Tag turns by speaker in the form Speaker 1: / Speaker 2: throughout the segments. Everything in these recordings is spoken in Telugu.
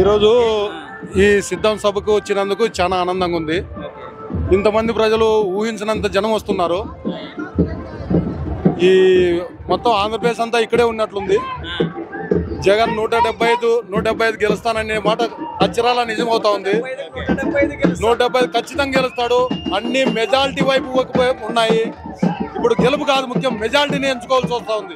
Speaker 1: ఈరోజు ఈ సిద్ధం సభకు వచ్చినందుకు చాలా ఆనందంగా ఉంది ఇంతమంది ప్రజలు ఊహించినంత జనం వస్తున్నారు ఈ మొత్తం ఆంధ్రప్రదేశ్ అంతా ఇక్కడే ఉన్నట్లుంది జగన్ నూట డెబ్బై ఐదు నూట డెబ్బై ఐదు గెలుస్తాననే మాట అక్షరాల నిజమవుతా ఉంది నూట డెబ్బై ఐదు ఖచ్చితంగా గెలుస్తాడు అన్ని మెజారిటీ వైపు ఒక- ఉన్నాయి ఇప్పుడు గెలుపు కాదు ముఖ్యం మెజారిటీని ఎంచుకోవాల్సి వస్తా ఉంది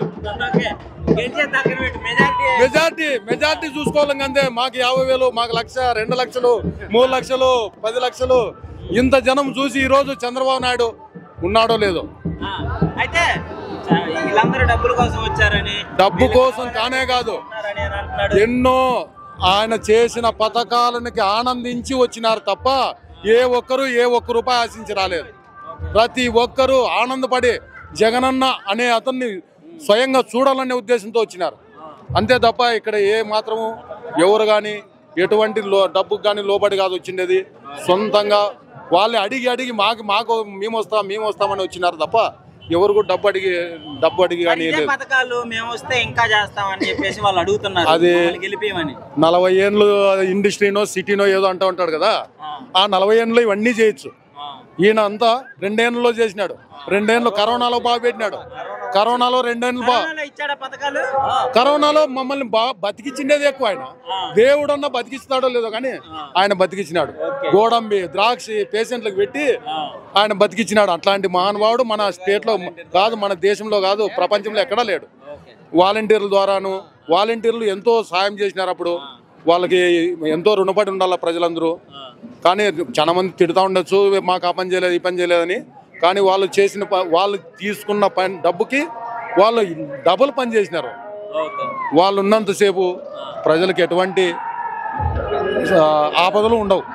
Speaker 1: మెజార్టీ మెజార్టీ చూసుకోవాలి అంతే మాకు యాభై వేలు మాకు లక్ష రెండు లక్షలు మూడు లక్షలు పది లక్షలు ఇంత జనం చూసి ఈ రోజు చంద్రబాబు నాయుడు ఉన్నాడో లేదో
Speaker 2: అయితే చ- వీళ్ళందరూ డబ్బుల కోసం వచ్చారని
Speaker 1: డబ్బు కోసం కానే కాదు
Speaker 2: ఉన్నారని అని అంటున్నాడు
Speaker 1: ఎన్నో ఆయన చేసిన పథకాలకి ఆనందించి వచ్చినారు తప్ప ఏ ఒక్కరు ఏ ఒక్క రూపాయి ఆశించి రాలేదు ప్రతి ఒక్కరూ ఆనందపడి జగనన్న అనే అతన్ని స్వయంగా చూడాలనే ఉద్దేశంతో వచ్చినారు అంతే తప్ప ఇక్కడ ఏ మాత్రము ఎవరు కానీ ఎటువంటి లో డబ్బుకు కానీ లోబడి కాదు వచ్చిండేది సొంతంగా వాళ్ళని అడిగి అడిగి మాకు మాకు మేము వస్తాం మేము వస్తామని వచ్చినారు తప్ప ఎవరు కూడా డబ్బు అడిగి డబ్బు అడిగి కానీ
Speaker 2: ఇదే
Speaker 1: లేదు
Speaker 2: పథకాలు మేము వస్తే ఇంకా చేస్తామని చెప్పేసి వాళ్ళు అడుగుతున్నారు
Speaker 1: అది-
Speaker 2: మమ్మల్ని గెలిపియమని
Speaker 1: నలభై ఏండ్లు ఇండస్ట్రీనో సిటీనో ఏదో అంటూ ఉంటాడు కదా
Speaker 2: ఆ,
Speaker 1: ఆ నలభై ఏండ్లు ఇవన్నీ చేయొచ్చు
Speaker 2: ఆ,
Speaker 1: ఈయన అంతా రెండేళ్లలో చేసినాడు రెండేళ్ళు కరోనాలో బాగా పెట్టినాడు కరోనాలో రెండేళ్ళు బా
Speaker 2: కరోనాలో ఇచ్చాడా పథకాలు
Speaker 1: కరోనాలో మమ్మల్ని బాగా బతికించిండేది ఎక్కువ ఆయన
Speaker 2: ఆ,
Speaker 1: దేవుడన్నా బతికిస్తాడో లేదో కానీ ఆయన బతికించినాడు గోడంబి ద్రాక్ష పేషెంట్లకు పెట్టి
Speaker 2: ఆ,
Speaker 1: ఆయన బతికించినాడు అట్లాంటి మహానుభావుడు మన స్టేట్లో కాదు మన దేశంలో కాదు ప్రపంచంలో ఎక్కడా లేడు
Speaker 2: ఓకే
Speaker 1: వాలంటీర్ల ద్వారాను వాలంటీర్లు ఎంతో సాయం చేసినారు అప్పుడు వాళ్ళకి ఎంతో రుణపడి ఉండాలి ప్రజలందరూ
Speaker 2: ఆ,
Speaker 1: కానీ చాలా మంది తిడుతూ ఉండొచ్చు మాకు ఆ పని చేయలేదు ఈ పని చేయలేదని కానీ వాళ్ళు చేసిన ప- వాళ్ళు తీసుకున్న పని డబ్బుకి వాళ్ళు డబుల్ పని చేసినారు
Speaker 2: ఓకే
Speaker 1: వాళ్ళు ఉన్నంతసేపు ప్రజలకు ఎటువంటి ఆ, ఆపదలు ఉండవు